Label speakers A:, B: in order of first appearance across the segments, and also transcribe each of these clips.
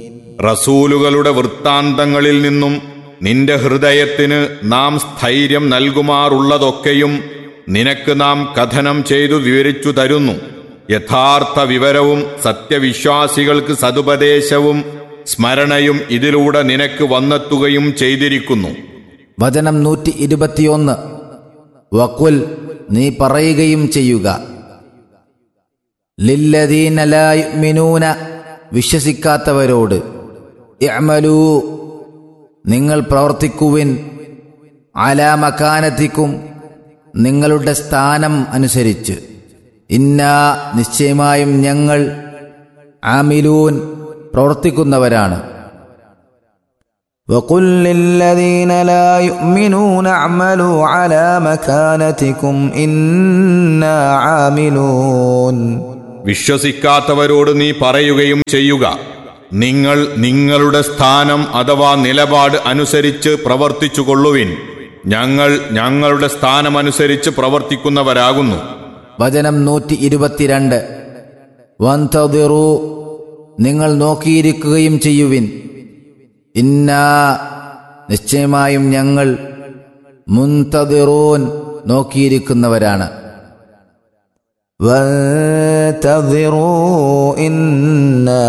A: റസൂലുകളുടെ വൃത്താന്തങ്ങളിൽ നിന്നും നിന്റെ ഹൃദയത്തിന് നാം സ്ഥൈര്യം നൽകുമാറുള്ളതൊക്കെയും നിനക്ക് നാം കഥനം ചെയ്തു വിവരിച്ചു തരുന്നു യഥാർത്ഥ വിവരവും സത്യവിശ്വാസികൾക്ക് സതുപദേശവും സ്മരണയും ഇതിലൂടെ നിനക്ക് വന്നെത്തുകയും ചെയ്തിരിക്കുന്നു
B: വചനം നൂറ്റി ഇരുപത്തിയൊന്ന് വക്കുൽ നീ പറയുകയും ചെയ്യുക ലില്ലദീനലായുമിനൂന വിശ്വസിക്കാത്തവരോട് ഇഅ്മലൂ നിങ്ങൾ പ്രവർത്തിക്കുവിൻ അലാ മക്കാനത്തിക്കും നിങ്ങളുടെ സ്ഥാനം അനുസരിച്ച് ഇന്നാ നിശ്ചയമായും ഞങ്ങൾ ആമിലൂൻ പ്രവർത്തിക്കുന്നവരാണ്
C: وقل للذين لا يؤمنون اعملوا على مكانتكم إنا عاملون
A: വിശ്വസിക്കാത്തവരോട് നീ പറയുകയും ചെയ്യുക നിങ്ങൾ നിങ്ങളുടെ സ്ഥാനം അഥവാ നിലപാട് അനുസരിച്ച് പ്രവർത്തിച്ചു കൊള്ളുവിൻ ഞങ്ങൾ ഞങ്ങളുടെ സ്ഥാനമനുസരിച്ച് പ്രവർത്തിക്കുന്നവരാകുന്നു
B: വചനം നൂറ്റി ഇരുപത്തിരണ്ട് വന്തതിറു നിങ്ങൾ നോക്കിയിരിക്കുകയും ചെയ്യുവിൻ ഇന്നാ നിശ്ചയമായും ഞങ്ങൾ മുന്തതിറൂൻ നോക്കിയിരിക്കുന്നവരാണ്
C: وانتظروا إنا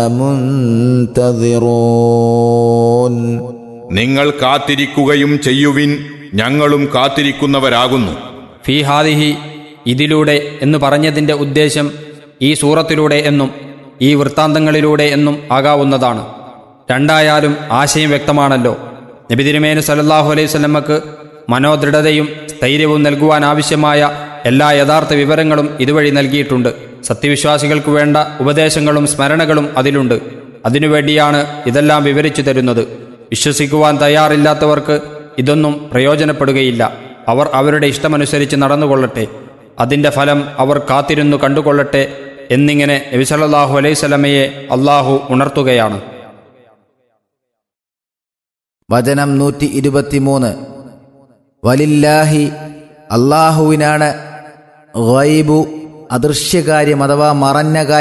C: منتظرون
A: നിങ്ങൾ കാത്തിരിക്കുകയും ചെയ്യുവിൻ ഞങ്ങളും കാത്തിരിക്കുന്നവരാകുന്നു
D: ഫീ ഹാദിഹി ഇതിലൂടെ എന്ന് പറഞ്ഞതിൻ്റെ ഉദ്ദേശം ഈ സൂറത്തിലൂടെ എന്നും ഈ വൃത്താന്തങ്ങളിലൂടെ എന്നും ആകാവുന്നതാണ് രണ്ടായാലും ആശയം വ്യക്തമാണല്ലോ നബി തിരുമേനു സല്ലല്ലാഹു അലൈഹി സ്വലമ്മക്ക് മനോദൃഢതയും സ്ഥൈര്യവും നൽകുവാൻ ആവശ്യമായ എല്ലാ യഥാർത്ഥ വിവരങ്ങളും ഇതുവഴി നൽകിയിട്ടുണ്ട് സത്യവിശ്വാസികൾക്ക് വേണ്ട ഉപദേശങ്ങളും സ്മരണകളും അതിലുണ്ട് അതിനുവേണ്ടിയാണ് ഇതെല്ലാം വിവരിച്ചു തരുന്നത് വിശ്വസിക്കുവാൻ തയ്യാറില്ലാത്തവർക്ക് ഇതൊന്നും പ്രയോജനപ്പെടുകയില്ല അവർ അവരുടെ ഇഷ്ടമനുസരിച്ച് നടന്നുകൊള്ളട്ടെ അതിൻ്റെ ഫലം അവർ കാത്തിരുന്നു കണ്ടുകൊള്ളട്ടെ എന്നിങ്ങനെ നബി സല്ലല്ലാഹു അലൈഹി സ്വലമയെ അള്ളാഹു ഉണർത്തുകയാണ്
B: വചനം നൂറ്റി ഇരുപത്തിമൂന്ന് വലില്ലാഹി അള്ളാഹുവിനാണ് ഗൈബു അദൃശ്യകാര്യം അഥവാ മറഞ്ഞ കാര്യം